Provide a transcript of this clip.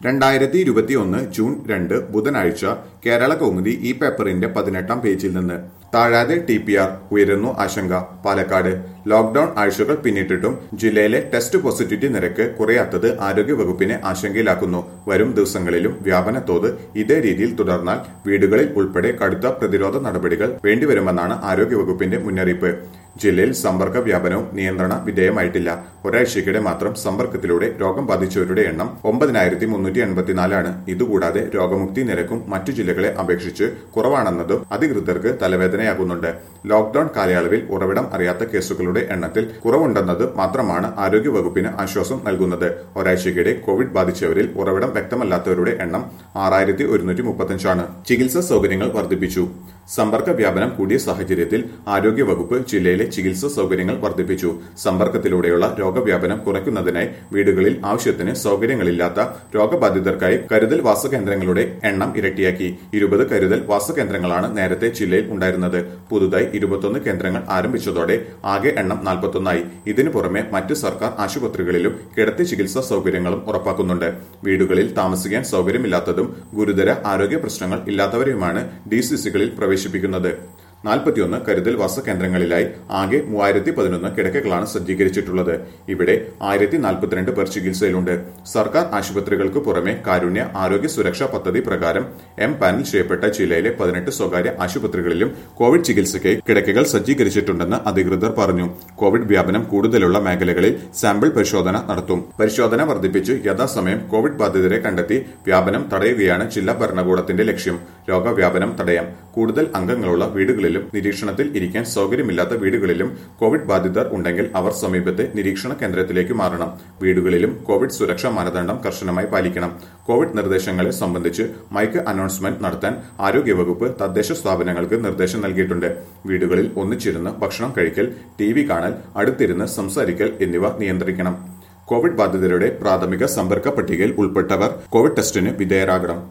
രണ്ടായിരത്തി ഇരുപത്തിയൊന്ന് ജൂൺ രണ്ട് ബുധനാഴ്ച കേരള കൗമുദി ഈ പേപ്പറിന്റെ പതിനെട്ടാം പേജിൽ നിന്ന് താഴാതെ ടി പി ആർ ഉയരുന്നു ആശങ്ക പാലക്കാട് ലോക്ഡൌൺ ആഴ്ചകൾ പിന്നിട്ടിട്ടും ജില്ലയിലെ ടെസ്റ്റ് പോസിറ്റിവിറ്റി നിരക്ക് കുറയാത്തത് ആരോഗ്യവകുപ്പിനെ ആശങ്കയിലാക്കുന്നു വരും ദിവസങ്ങളിലും വ്യാപന തോത് ഇതേ രീതിയിൽ തുടർന്നാൽ വീടുകളിൽ ഉൾപ്പെടെ കടുത്ത പ്രതിരോധ നടപടികൾ വേണ്ടിവരുമെന്നാണ് ആരോഗ്യവകുപ്പിന്റെ മുന്നറിയിപ്പ് ജില്ലയിൽ സമ്പർക്ക വ്യാപനവും നിയന്ത്രണ വിധേയമായിട്ടില്ല ഒരാഴ്ചയ്ക്കിടെ മാത്രം സമ്പർക്കത്തിലൂടെ രോഗം ബാധിച്ചവരുടെ എണ്ണം ഒമ്പതിനായിരത്തി മുന്നൂറ്റി എൺപത്തിനാലാണ് ഇതുകൂടാതെ രോഗമുക്തി നിരക്കും മറ്റു ജില്ലകളെ അപേക്ഷിച്ച് കുറവാണെന്നതും അധികൃതർക്ക് തലവേദനയാകുന്നുണ്ട് ലോക്ഡൌൺ കാലയളവിൽ ഉറവിടം അറിയാത്ത കേസുകളുടെ എണ്ണത്തിൽ കുറവുണ്ടെന്നത് മാത്രമാണ് ആരോഗ്യവകുപ്പിന് ആശ്വാസം നൽകുന്നത് ഒരാഴ്ചയ്ക്കിടെ കോവിഡ് ബാധിച്ചവരിൽ ഉറവിടം വ്യക്തമല്ലാത്തവരുടെ എണ്ണം ആറായിരത്തി ഒരുന്നൂറ്റി മുപ്പത്തഞ്ചാണ് ചികിത്സാ സൗകര്യങ്ങൾ വർദ്ധിപ്പിച്ചു സമ്പർക്ക വ്യാപനം കൂടിയ സാഹചര്യത്തിൽ ആരോഗ്യവകുപ്പ് ജില്ലയിലെ ചികിത്സാ സൗകര്യങ്ങൾ വർദ്ധിപ്പിച്ചു സമ്പർക്കത്തിലൂടെയുള്ള രോഗവ്യാപനം കുറയ്ക്കുന്നതിനായി വീടുകളിൽ ആവശ്യത്തിന് സൗകര്യങ്ങളില്ലാത്ത രോഗബാധിതർക്കായി കരുതൽ വാസകേന്ദ്രങ്ങളുടെ എണ്ണം ഇരട്ടിയാക്കി ഇരുപത് കരുതൽ വാസകേന്ദ്രങ്ങളാണ് നേരത്തെ ജില്ലയിൽ ഉണ്ടായിരുന്നത് പുതുതായി ഇരുപത്തൊന്ന് കേന്ദ്രങ്ങൾ ആരംഭിച്ചതോടെ ആകെ എണ്ണം നാൽപ്പത്തൊന്നായി ഇതിനു പുറമെ മറ്റ് സർക്കാർ ആശുപത്രികളിലും കിടത്തി ചികിത്സാ സൗകര്യങ്ങളും ഉറപ്പാക്കുന്നുണ്ട് വീടുകളിൽ താമസിക്കാൻ സൗകര്യമില്ലാത്തതും ഗുരുതര ആരോഗ്യ പ്രശ്നങ്ങൾ ഇല്ലാത്തവരെയുമാണ് ഡിസിസികളിൽ പ്രവേശിപ്പിക്കുന്നത് നാൽപ്പത്തിയൊന്ന് കരുതൽ വാസ കേന്ദ്രങ്ങളിലായി ആകെ മൂവായിരത്തി പതിനൊന്ന് കിടക്കകളാണ് സജ്ജീകരിച്ചിട്ടുള്ളത് ഇവിടെ ആയിരത്തി നാൽപ്പത്തിരണ്ട് പേർ ചികിത്സയിലുണ്ട് സർക്കാർ ആശുപത്രികൾക്ക് പുറമെ കാരുണ്യ ആരോഗ്യ സുരക്ഷാ പദ്ധതി പ്രകാരം എം പാനൽ ചെയ്യപ്പെട്ട ജില്ലയിലെ പതിനെട്ട് സ്വകാര്യ ആശുപത്രികളിലും കോവിഡ് ചികിത്സയ്ക്ക് കിടക്കകൾ സജ്ജീകരിച്ചിട്ടുണ്ടെന്ന് അധികൃതർ പറഞ്ഞു കോവിഡ് വ്യാപനം കൂടുതലുള്ള മേഖലകളിൽ സാമ്പിൾ പരിശോധന നടത്തും പരിശോധന വർദ്ധിപ്പിച്ച് യഥാസമയം കോവിഡ് ബാധിതരെ കണ്ടെത്തി വ്യാപനം തടയുകയാണ് ജില്ലാ ഭരണകൂടത്തിന്റെ ലക്ഷ്യം രോഗവ്യാപനം തടയാം കൂടുതൽ അംഗങ്ങളുള്ള വീടുകളിലും നിരീക്ഷണത്തിൽ ഇരിക്കാൻ സൗകര്യമില്ലാത്ത വീടുകളിലും കോവിഡ് ബാധിതർ ഉണ്ടെങ്കിൽ അവർ സമീപത്തെ നിരീക്ഷണ കേന്ദ്രത്തിലേക്ക് മാറണം വീടുകളിലും കോവിഡ് സുരക്ഷാ മാനദണ്ഡം കർശനമായി പാലിക്കണം കോവിഡ് നിർദ്ദേശങ്ങളെ സംബന്ധിച്ച് മൈക്ക് അനൗൺസ്മെന്റ് നടത്താൻ ആരോഗ്യവകുപ്പ് തദ്ദേശ സ്ഥാപനങ്ങൾക്ക് നിർദ്ദേശം നൽകിയിട്ടുണ്ട് വീടുകളിൽ ഒന്നിച്ചിരുന്ന് ഭക്ഷണം കഴിക്കൽ ടി വി കാണൽ അടുത്തിരുന്ന് സംസാരിക്കൽ എന്നിവ നിയന്ത്രിക്കണം കോവിഡ് ബാധിതരുടെ പ്രാഥമിക സമ്പർക്ക പട്ടികയിൽ ഉൾപ്പെട്ടവർ കോവിഡ് ടെസ്റ്റിന് വിധേയരാകണം